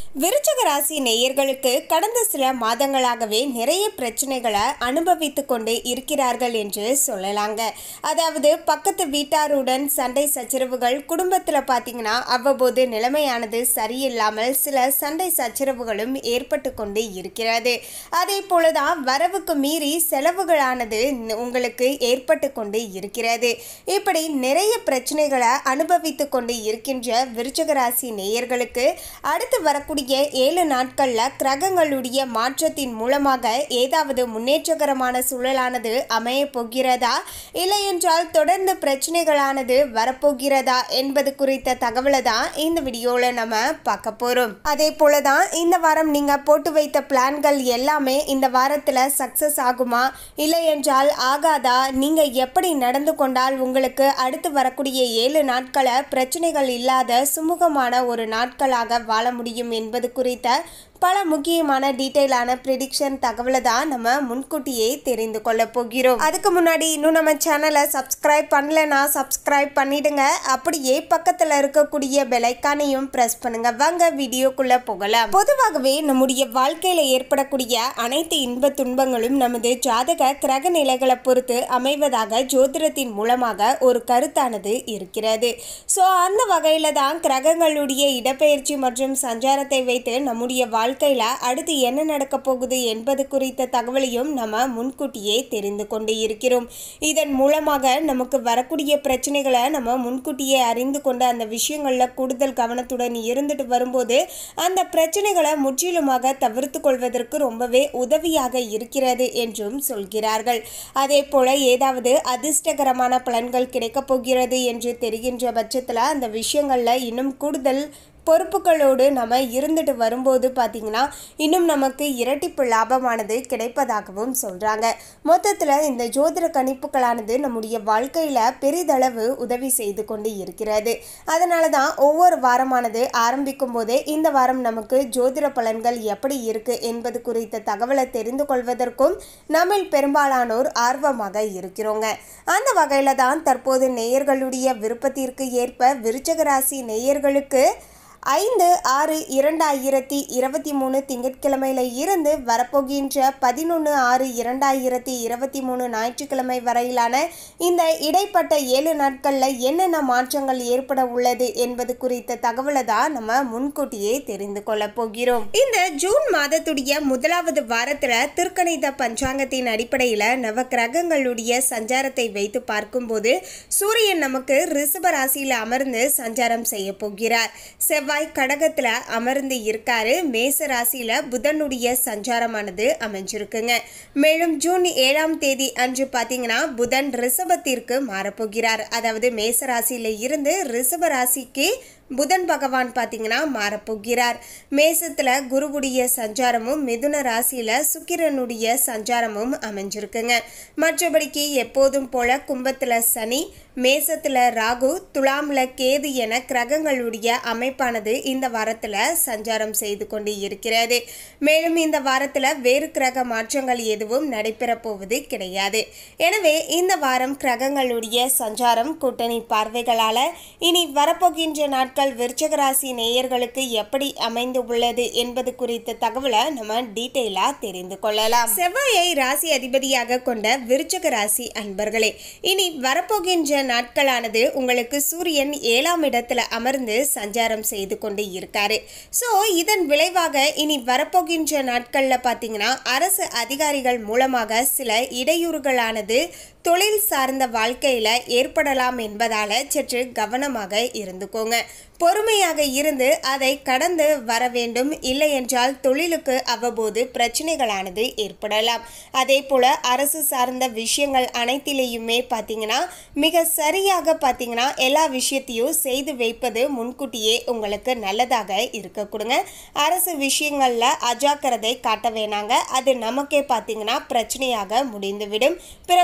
விருச்சக ராசி நேயர்களுக்கு கடந்த சில மாதங்களாகவே நிறைய பிரச்சனைகளை அனுபவித்து கொண்டு இருக்கிறார்கள் என்று சொல்லலாங்க அதாவது பக்கத்து வீட்டாருடன் சண்டை சச்சரவுகள் குடும்பத்தில் பார்த்தீங்கன்னா அவ்வப்போது நிலைமையானது சரியில்லாமல் சில சண்டை சச்சரவுகளும் ஏற்பட்டு கொண்டு இருக்கிறது அதே போலதான் வரவுக்கு மீறி செலவுகளானது உங்களுக்கு ஏற்பட்டு கொண்டு இருக்கிறது இப்படி நிறைய பிரச்சனைகளை அனுபவித்து கொண்டு இருக்கின்ற விருச்சக ராசி நேயர்களுக்கு அடுத்து வரக்கூடிய ஏழு நாட்களில் கிரகங்களுடைய மாற்றத்தின் மூலமாக ஏதாவது முன்னேற்றகரமான சூழலானது அமைய போகிறதா இல்லை என்றால் தொடர்ந்து பிரச்சனைகளானது வரப்போகிறதா என்பது குறித்த தகவலை தான் இந்த வீடியோவில் நம்ம பார்க்க போகிறோம் அதே போல தான் இந்த வாரம் நீங்கள் போட்டு வைத்த பிளான்கள் எல்லாமே இந்த வாரத்தில் சக்ஸஸ் ஆகுமா இல்லை என்றால் ஆகாதா நீங்கள் எப்படி நடந்து கொண்டால் உங்களுக்கு அடுத்து வரக்கூடிய ஏழு நாட்களை பிரச்சனைகள் இல்லாத சுமூகமான ஒரு நாட்களாக வாழ முடியும் என்பது குறித்த பல முக்கியமான டீட்டெயிலான ப்ரிடிக்ஷன் தகவலை தான் நம்ம முன்கூட்டியே தெரிந்து கொள்ள போகிறோம் அதுக்கு முன்னாடி இன்னும் நம்ம சேனலை சப்ஸ்கிரைப் பண்ணலனா சப்ஸ்கிரைப் பண்ணிடுங்க அப்படியே பக்கத்தில் இருக்கக்கூடிய பெலைக்கானையும் ப்ரெஸ் பண்ணுங்க வாங்க வீடியோக்குள்ள போகலாம் பொதுவாகவே நம்முடைய வாழ்க்கையில ஏற்படக்கூடிய அனைத்து இன்ப துன்பங்களும் நமது ஜாதக கிரக நிலைகளை பொறுத்து அமைவதாக ஜோதிடத்தின் மூலமாக ஒரு கருத்தானது இருக்கிறது ஸோ அந்த வகையில தான் கிரகங்களுடைய இடப்பெயர்ச்சி மற்றும் சஞ்சாரத்தை வைத்து நம்முடைய வாழ்க்கையில அடுத்து என்ன நடக்க போகுது என்பது குறித்த தகவலையும் நம்ம முன்கூட்டியே தெரிந்து கொண்டு இருக்கிறோம் இதன் மூலமாக நமக்கு வரக்கூடிய பிரச்சனைகளை நம்ம முன்கூட்டியே அறிந்து கொண்டு அந்த விஷயங்கள்ல கூடுதல் கவனத்துடன் இருந்துட்டு வரும்போது அந்த பிரச்சனைகளை முற்றிலுமாக தவிர்த்து கொள்வதற்கு ரொம்பவே உதவியாக இருக்கிறது என்றும் சொல்கிறார்கள் அதே போல ஏதாவது அதிர்ஷ்டகரமான பலன்கள் கிடைக்கப் போகிறது என்று தெரிகின்ற பட்சத்தில் அந்த விஷயங்களில் இன்னும் கூடுதல் பொறுப்புகளோடு நம்ம இருந்துட்டு வரும்போது பார்த்திங்கன்னா இன்னும் நமக்கு இரட்டிப்பு லாபமானது கிடைப்பதாகவும் சொல்கிறாங்க மொத்தத்தில் இந்த ஜோதிட கணிப்புகளானது நம்முடைய வாழ்க்கையில் பெரிதளவு உதவி செய்து கொண்டு இருக்கிறது அதனால தான் ஒவ்வொரு வாரமானது ஆரம்பிக்கும் போதே இந்த வாரம் நமக்கு ஜோதிட பலன்கள் எப்படி இருக்கு என்பது குறித்த தகவலை தெரிந்து கொள்வதற்கும் நம்மில் பெரும்பாலானோர் ஆர்வமாக இருக்கிறோங்க அந்த வகையில் தான் தற்போது நேயர்களுடைய விருப்பத்திற்கு ஏற்ப விருச்சக ராசி நேயர்களுக்கு ஐந்து ஆறு இரண்டாயிரத்தி இருபத்தி மூணு திங்கட்கிழமையில இருந்து வரப்போகின்ற பதினொன்று ஆறு இரண்டாயிரத்தி இருபத்தி மூணு ஞாயிற்றுக்கிழமை வரையிலான இந்த இடைப்பட்ட ஏழு நாட்களில் என்னென்ன மாற்றங்கள் ஏற்பட உள்ளது என்பது குறித்த தகவலை தான் நம்ம முன்கூட்டியே தெரிந்து கொள்ள போகிறோம் இந்த ஜூன் மாதத்துடைய முதலாவது வாரத்தில் திருக்கணித பஞ்சாங்கத்தின் அடிப்படையில் நவ கிரகங்களுடைய சஞ்சாரத்தை வைத்து பார்க்கும்போது சூரியன் நமக்கு ரிஷப ராசியில் அமர்ந்து சஞ்சாரம் செய்ய போகிறார் செவ்வாய் செவ்வாய் கடகத்தில் அமர்ந்து இருக்காரு மேச ராசியில் புதனுடைய சஞ்சாரமானது அமைஞ்சிருக்குங்க மேலும் ஜூன் ஏழாம் தேதி அன்று பார்த்தீங்கன்னா புதன் ரிஷபத்திற்கு மாறப்போகிறார் அதாவது மேச ராசியில் இருந்து ரிஷப ராசிக்கு புதன் பகவான் பார்த்தீங்கன்னா மாறப்போகிறார் மேசத்தில் குருவுடைய சஞ்சாரமும் மிதுன ராசியில் சுக்கிரனுடைய சஞ்சாரமும் அமைஞ்சிருக்குங்க மற்றபடிக்கு எப்போதும் போல கும்பத்தில் சனி மேசத்தில் ராகு துலாமில் கேது என கிரகங்களுடைய அமைப்பானது இந்த வாரத்தில் சஞ்சாரம் செய்து கொண்டு இருக்கிறது மேலும் இந்த வாரத்தில் வேறு கிரக மாற்றங்கள் எதுவும் நடைபெற போவது கிடையாது எனவே இந்த வாரம் கிரகங்களுடைய சஞ்சாரம் கூட்டணி பார்வைகளால் இனி வரப்போகின்ற நாட்கள் விருச்சக ராசி நேயர்களுக்கு எப்படி அமைந்து உள்ளது என்பது குறித்த தகவலை நம்ம டீட்டெயிலாக தெரிந்து கொள்ளலாம் செவ்வாயை ராசி அதிபதியாக கொண்ட விருச்சக ராசி அன்பர்களே இனி வரப்போகின்ற நாட்களானது உங்களுக்கு சூரியன் ஏழாம் இடத்துல அமர்ந்து சஞ்சாரம் செய்து கொண்டு இருக்காரு ஸோ இதன் விளைவாக இனி வரப்போகின்ற நாட்களில் பார்த்தீங்கன்னா அரசு அதிகாரிகள் மூலமாக சில இடையூறுகளானது தொழில் சார்ந்த வாழ்க்கையில் ஏற்படலாம் என்பதால் சற்று கவனமாக இருந்துக்கோங்க பொறுமையாக இருந்து அதை கடந்து வர வேண்டும் இல்லை என்றால் தொழிலுக்கு அவ்வப்போது பிரச்சனைகளானது ஏற்படலாம் அதே போல அரசு சார்ந்த விஷயங்கள் அனைத்திலேயுமே பார்த்தீங்கன்னா மிக சரியாக பார்த்தீங்கன்னா எல்லா விஷயத்தையும் செய்து வைப்பது முன்கூட்டியே உங்களுக்கு நல்லதாக இருக்க கொடுங்க அரசு விஷயங்களில் அஜாக்கிரதை காட்ட வேணாங்க அது நமக்கே பார்த்தீங்கன்னா பிரச்சனையாக முடிந்துவிடும் பிறகு தொழில்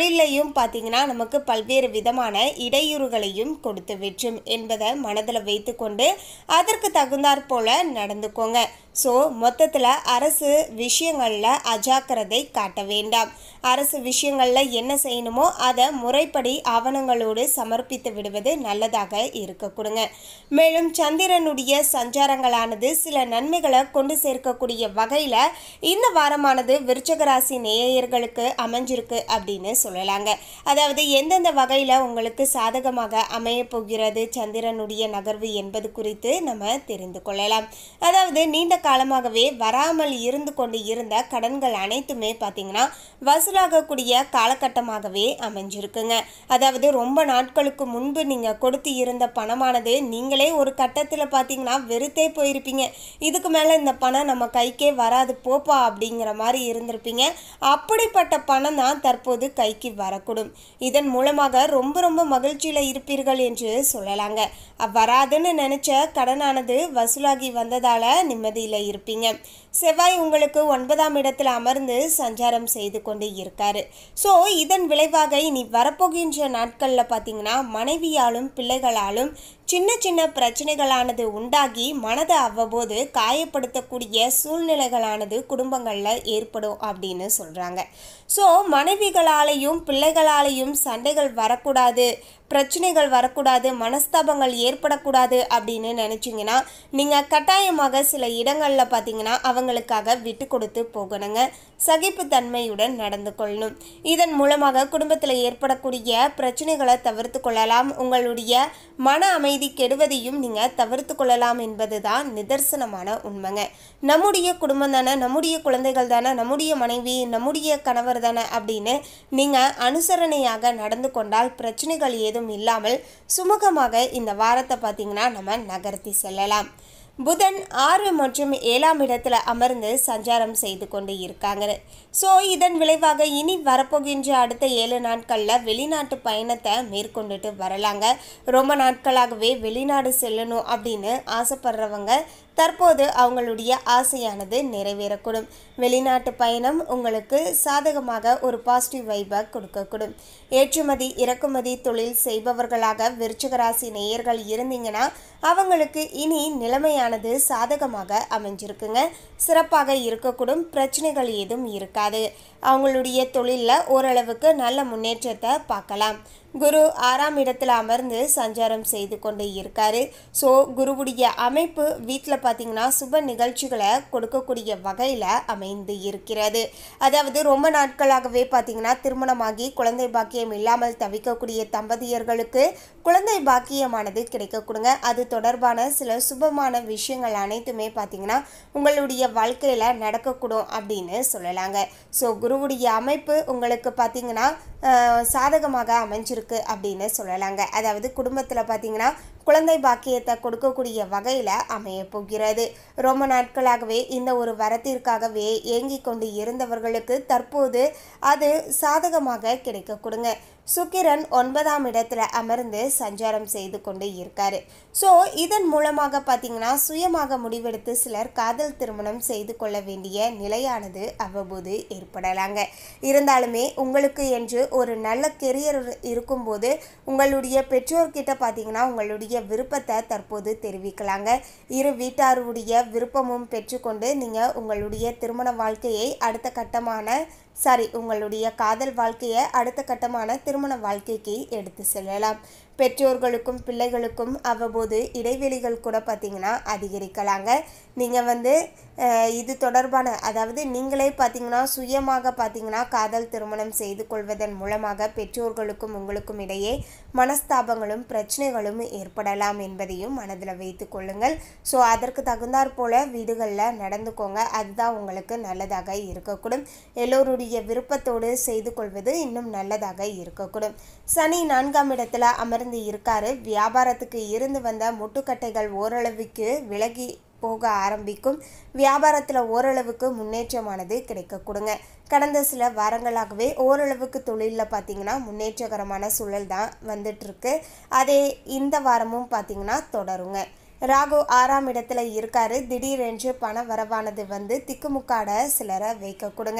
தொழிலையும் பார்த்தீங்கன்னா நமக்கு பல்வேறு விதமான இடையூறுகளையும் கொடுத்து விற்றும் என்பதை மனதில் வைத்துக்கொண்டு அதற்கு தகுந்தாற் போல நடந்துக்கோங்க ஸோ மொத்தத்தில் அரசு விஷயங்களில் அஜாக்கிரதை காட்ட வேண்டாம் அரசு விஷயங்களில் என்ன செய்யணுமோ அதை முறைப்படி ஆவணங்களோடு சமர்ப்பித்து விடுவது நல்லதாக இருக்க கொடுங்க மேலும் சந்திரனுடைய சஞ்சாரங்களானது சில நன்மைகளை கொண்டு சேர்க்கக்கூடிய வகையில் இந்த வாரமானது விருச்சக ராசி நேயர்களுக்கு அமைஞ்சிருக்கு அப்படின்னு சொல்லலாங்க அதாவது எந்தெந்த வகையில் உங்களுக்கு சாதகமாக அமைய போகிறது சந்திரனுடைய நகர்வு என்பது குறித்து நம்ம தெரிந்து கொள்ளலாம் அதாவது நீண்ட காலமாகவே வராமல் இருந்து கொண்டு இருந்த கடன்கள் அனைத்துமே பார்த்தீங்கன்னா வசூலாகக்கூடிய காலகட்டமாகவே அமைஞ்சிருக்குங்க அதாவது ரொம்ப நாட்களுக்கு முன்பு நீங்கள் கொடுத்து இருந்த பணமானது நீங்களே ஒரு கட்டத்தில் பார்த்தீங்கன்னா வெறுத்தே போயிருப்பீங்க இதுக்கு மேலே இந்த பணம் நம்ம கைக்கே வராது போப்பா அப்படிங்கிற மாதிரி இருந்திருப்பீங்க அப்படிப்பட்ட பணம் தான் தற்போது கைக்கு வரக்கூடும் இதன் மூலமாக ரொம்ப ரொம்ப மகிழ்ச்சியில் இருப்பீர்கள் என்று சொல்லலாங்க வராதுன்னு நினச்ச கடனானது வசூலாகி வந்ததால் நிம்மதியில் இருப்பீங்க செவ்வாய் உங்களுக்கு ஒன்பதாம் இடத்தில் அமர்ந்து சஞ்சாரம் செய்து கொண்டு இருக்காரு ஸோ இதன் விளைவாக இனி வரப்போகின்ற நாட்களில் பார்த்தீங்கன்னா மனைவியாலும் பிள்ளைகளாலும் சின்ன சின்ன பிரச்சனைகளானது உண்டாகி மனதை அவ்வப்போது காயப்படுத்தக்கூடிய சூழ்நிலைகளானது குடும்பங்களில் ஏற்படும் அப்படின்னு சொல்கிறாங்க ஸோ மனைவிகளாலையும் பிள்ளைகளாலையும் சண்டைகள் வரக்கூடாது பிரச்சனைகள் வரக்கூடாது மனஸ்தாபங்கள் ஏற்படக்கூடாது அப்படின்னு நினச்சிங்கன்னா நீங்கள் கட்டாயமாக சில இடங்களில் பார்த்தீங்கன்னா அவங்களுக்காக விட்டு கொடுத்து போகணுங்க சகிப்புத்தன்மையுடன் நடந்து கொள்ளணும் இதன் மூலமாக குடும்பத்தில் ஏற்படக்கூடிய பிரச்சனைகளை தவிர்த்து கொள்ளலாம் உங்களுடைய மன அமைதி கெடுவதையும் நீங்கள் தவிர்த்து கொள்ளலாம் என்பது தான் நிதர்சனமான உண்மைங்க நம்முடைய குடும்பம் தானே நம்முடைய குழந்தைகள் தானே நம்முடைய மனைவி நம்முடைய கணவர் தானே அப்படின்னு நீங்கள் அனுசரணையாக நடந்து கொண்டால் பிரச்சனைகள் ஏதும் இல்லாமல் சுமூகமாக இந்த வாரத்தை பார்த்தீங்கன்னா நம்ம நகர்த்தி செல்லலாம் புதன் ஆறு மற்றும் ஏழாம் இடத்துல அமர்ந்து சஞ்சாரம் செய்து கொண்டு இருக்காங்க ஸோ இதன் விளைவாக இனி வரப்போகின்ற அடுத்த ஏழு நாட்களில் வெளிநாட்டு பயணத்தை மேற்கொண்டுட்டு வரலாங்க ரொம்ப நாட்களாகவே வெளிநாடு செல்லணும் அப்படின்னு ஆசைப்படுறவங்க தற்போது அவங்களுடைய ஆசையானது நிறைவேறக்கூடும் வெளிநாட்டு பயணம் உங்களுக்கு சாதகமாக ஒரு பாசிட்டிவ் வைபை கொடுக்கக்கூடும் ஏற்றுமதி இறக்குமதி தொழில் செய்பவர்களாக விருச்சிக ராசி நேயர்கள் இருந்தீங்கன்னா அவங்களுக்கு இனி நிலைமையானது சாதகமாக அமைஞ்சிருக்குங்க சிறப்பாக இருக்கக்கூடும் பிரச்சனைகள் ஏதும் இருக்காது அவங்களுடைய தொழிலில் ஓரளவுக்கு நல்ல முன்னேற்றத்தை பார்க்கலாம் குரு ஆறாம் இடத்துல அமர்ந்து சஞ்சாரம் செய்து கொண்டு இருக்காரு ஸோ குருவுடைய அமைப்பு வீட்டில் பார்த்தீங்கன்னா சுப நிகழ்ச்சிகளை கொடுக்கக்கூடிய வகையில் அமைந்து இருக்கிறது அதாவது ரொம்ப நாட்களாகவே பார்த்தீங்கன்னா திருமணமாகி குழந்தை பாக்கியம் இல்லாமல் தவிக்கக்கூடிய தம்பதியர்களுக்கு குழந்தை பாக்கியமானது கிடைக்க கொடுங்க அது தொடர்பான சில சுபமான விஷயங்கள் அனைத்துமே பார்த்தீங்கன்னா உங்களுடைய வாழ்க்கையில் நடக்கக்கூடும் அப்படின்னு சொல்லலாங்க ஸோ குருவுடைய அமைப்பு உங்களுக்கு பார்த்தீங்கன்னா ஆஹ், சாதகமாக அமைஞ்சிருக்கு அப்படின்னு சொல்லலாங்க அதாவது குடும்பத்தில் பார்த்தீங்கன்னா குழந்தை பாக்கியத்தை கொடுக்கக்கூடிய வகையில் அமைய போகிறது ரொம்ப நாட்களாகவே இந்த ஒரு வரத்திற்காகவே ஏங்கி கொண்டு இருந்தவர்களுக்கு தற்போது அது சாதகமாக கிடைக்க கொடுங்க சுக்கிரன் ஒன்பதாம் இடத்துல அமர்ந்து சஞ்சாரம் செய்து கொண்டு இருக்காரு ஸோ இதன் மூலமாக பார்த்தீங்கன்னா சுயமாக முடிவெடுத்து சிலர் காதல் திருமணம் செய்து கொள்ள வேண்டிய நிலையானது அவ்வப்போது ஏற்படலாங்க இருந்தாலுமே உங்களுக்கு என்று ஒரு நல்ல கெரியர் இருக்கும்போது உங்களுடைய பெற்றோர்கிட்ட பார்த்தீங்கன்னா உங்களுடைய விருப்பத்தை தற்போது தெரிவிக்கலாங்க இரு வீட்டாருடைய விருப்பமும் பெற்றுக்கொண்டு நீங்கள் உங்களுடைய திருமண வாழ்க்கையை அடுத்த கட்டமான சாரி உங்களுடைய காதல் வாழ்க்கையை அடுத்த கட்டமான திருமண வாழ்க்கைக்கு எடுத்து செல்லலாம் பெற்றோர்களுக்கும் பிள்ளைகளுக்கும் அவ்வப்போது இடைவெளிகள் கூட பார்த்தீங்கன்னா அதிகரிக்கலாங்க நீங்கள் வந்து அஹ், இது தொடர்பான அதாவது நீங்களே பார்த்தீங்கன்னா சுயமாக பார்த்தீங்கன்னா காதல் திருமணம் செய்து கொள்வதன் மூலமாக பெற்றோர்களுக்கும் உங்களுக்கும் இடையே மனஸ்தாபங்களும் பிரச்சனைகளும் ஏற்படலாம் என்பதையும் மனதில் வைத்து கொள்ளுங்கள் ஸோ அதற்கு தகுந்தாற் போல வீடுகளில் நடந்துக்கோங்க அதுதான் உங்களுக்கு நல்லதாக இருக்கக்கூடும் எல்லோருடைய விருப்பத்தோடு செய்து கொள்வது இன்னும் நல்லதாக இருக்கக்கூடும் சனி நான்காம் இடத்துல அமர்ந்து இருக்காரு வியாபாரத்துக்கு இருந்து வந்த முட்டுக்கட்டைகள் ஓரளவுக்கு விலகி போக ஆரம்பிக்கும் வியாபாரத்தில் ஓரளவுக்கு முன்னேற்றமானது கிடைக்க கொடுங்க கடந்த சில வாரங்களாகவே ஓரளவுக்கு தொழிலில் பார்த்தீங்கன்னா முன்னேற்றகரமான சூழல் தான் வந்துட்டு இருக்கு அதே இந்த வாரமும் பார்த்தீங்கன்னா தொடருங்க ராகு ஆறாம் இடத்துல இருக்காரு திடீரென்று பண வரவானது வந்து திக்குமுக்காட சிலரை வைக்க கொடுங்க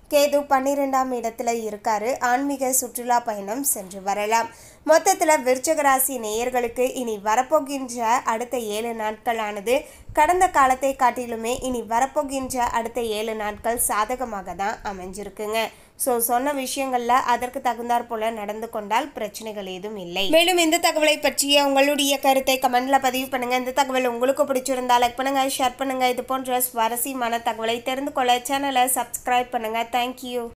கேது பன்னிரெண்டாம் இடத்துல இருக்காரு ஆன்மீக சுற்றுலா பயணம் சென்று வரலாம் மொத்தத்தில் விருச்சக ராசி நேயர்களுக்கு இனி வரப்போகின்ற அடுத்த ஏழு நாட்களானது கடந்த காலத்தை காட்டிலுமே இனி வரப்போகின்ற அடுத்த ஏழு நாட்கள் சாதகமாக தான் அமைஞ்சிருக்குங்க ஸோ சொன்ன விஷயங்களில் அதற்கு தகுந்தாற் போல நடந்து கொண்டால் பிரச்சனைகள் ஏதும் இல்லை மேலும் இந்த தகவலை பற்றிய உங்களுடைய கருத்தை கமெண்ட்ல பதிவு பண்ணுங்க இந்த தகவல் உங்களுக்கு பிடிச்சிருந்தா லைக் பண்ணுங்க ஷேர் பண்ணுங்க இது போன்ற சுவாரஸ்யமான தகவலை தெரிந்து கொள்ள சேனலை சப்ஸ்கிரைப் பண்ணுங்க தேங்க்யூ